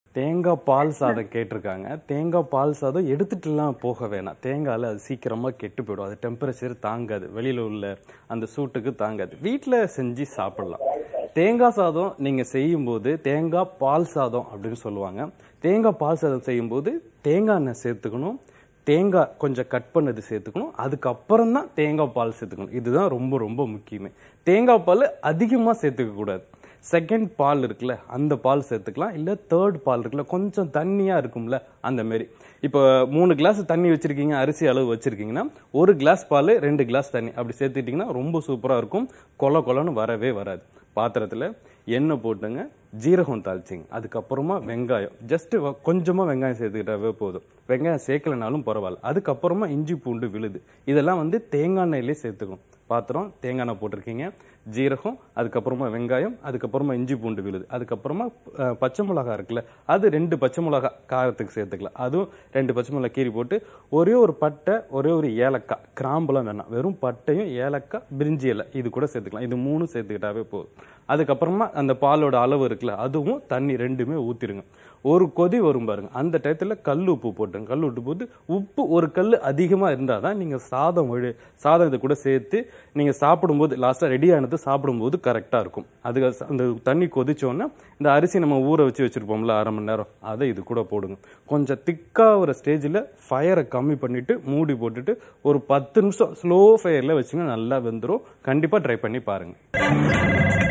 தேங்காய் பால் சாதம் கேட்டிருக்காங்க தேங்காய் பால் சாதம் எடுத்துட்டுலாம் போக வேணாம் தேங்காயில் அது சீக்கிரமாக கெட்டு போயிடும் அது டெம்பரேச்சர் தாங்காது வெளியில் உள்ள அந்த சூட்டுக்கு தாங்காது வீட்டில் செஞ்சு சாப்பிடலாம் தேங்காய் சாதம் நீங்கள் செய்யும்போது தேங்காய் பால் சாதம் அப்படின்னு சொல்லுவாங்க தேங்காய் பால் சாதம் செய்யும்போது தேங்காய் எண்ணெய் சேர்த்துக்கணும் தேங்காய் கொஞ்சம் கட் பண்ணது சேர்த்துக்கணும் அதுக்கப்புறம் தான் தேங்காய் பால் சேர்த்துக்கணும் இதுதான் ரொம்ப ரொம்ப முக்கியமே தேங்காய் பால் அதிகமாக சேர்த்துக்க கூடாது செகண்ட் பால் இருக்குல்ல அந்த பால் சேர்த்துக்கலாம் இல்லை தேர்ட் பால் இருக்குல்ல கொஞ்சம் தண்ணியாக இருக்கும்ல அந்த மாரி இப்போ மூணு கிளாஸ் தண்ணி வச்சிருக்கீங்க அரிசி அளவு வச்சிருக்கீங்கன்னா ஒரு கிளாஸ் பால் ரெண்டு கிளாஸ் தண்ணி அப்படி சேர்த்துட்டிங்கன்னா ரொம்ப சூப்பராக இருக்கும் கொல கொலன்னு வரவே வராது பாத்திரத்தில் எண்ணெய் போட்டுங்க ஜீரகம் தாளிச்சிங்க அதுக்கப்புறமா வெங்காயம் ஜஸ்ட் கொஞ்சமாக வெங்காயம் சேர்த்துக்கிட்டாவே போதும் வெங்காயம் சேர்க்கலனாலும் பரவாயில்ல அதுக்கப்புறமா இஞ்சி பூண்டு விழுது இதெல்லாம் வந்து தேங்காய் எண்ணெயிலே சேர்த்துக்கணும் பாத்திரம் தேங்காய் எண்ணெய் போட்டிருக்கீங்க ஜீரகம் அதுக்கப்புறமா வெங்காயம் அதுக்கப்புறமா இஞ்சி பூண்டு விழுது அதுக்கப்புறமா அஹ், பச்சை மிளகா இருக்குல்ல அது ரெண்டு பச்சை மிளகா காரத்துக்கு சேர்த்துக்கலாம் அதுவும் ரெண்டு பச்சை மிளகா கீறி போட்டு ஒரே ஒரு பட்டை ஒரே ஒரு ஏலக்காய் கிராம்புலாம் வேணாம் வெறும் பட்டையும் ஏலக்காய் பிரிஞ்சி இலை இது கூட சேர்த்துக்கலாம் இது மூணு சேர்த்துக்கிட்டாவே போதும் அதுக்கப்புறமா அந்த பாலோட அளவு இருக்குல்ல அதுவும் தண்ணி ரெண்டுமே ஊத்திருங்க ஒரு கொதி வரும் பாருங்க அந்த டயத்துல கல் உப்பு போட்டுங்க கல் உப்பு போட்டு உப்பு ஒரு கல் அதிகமா இருந்தால் தான் நீங்க சாதம் வழி சாதம் இது கூட சேர்த்து நீங்க சாப்பிடும்போது லாஸ்டா ரெடி ஆனது சாப்பிடும்போது கரெக்டா இருக்கும் அது அந்த தண்ணி கொதிச்சோன்னா இந்த அரிசி நம்ம ஊற வச்சு வச்சிருப்போம்ல அரை மணி நேரம் அதை இது கூட போடுங்க கொஞ்சம் திக்காகிற ஸ்டேஜில் ஃபயரை கம்மி பண்ணிட்டு மூடி போட்டுட்டு ஒரு பத்து நிமிஷம் ஸ்லோ ஃபயரில் வச்சுங்க நல்லா வெந்துடும் கண்டிப்பாக ட்ரை பண்ணி பாருங்க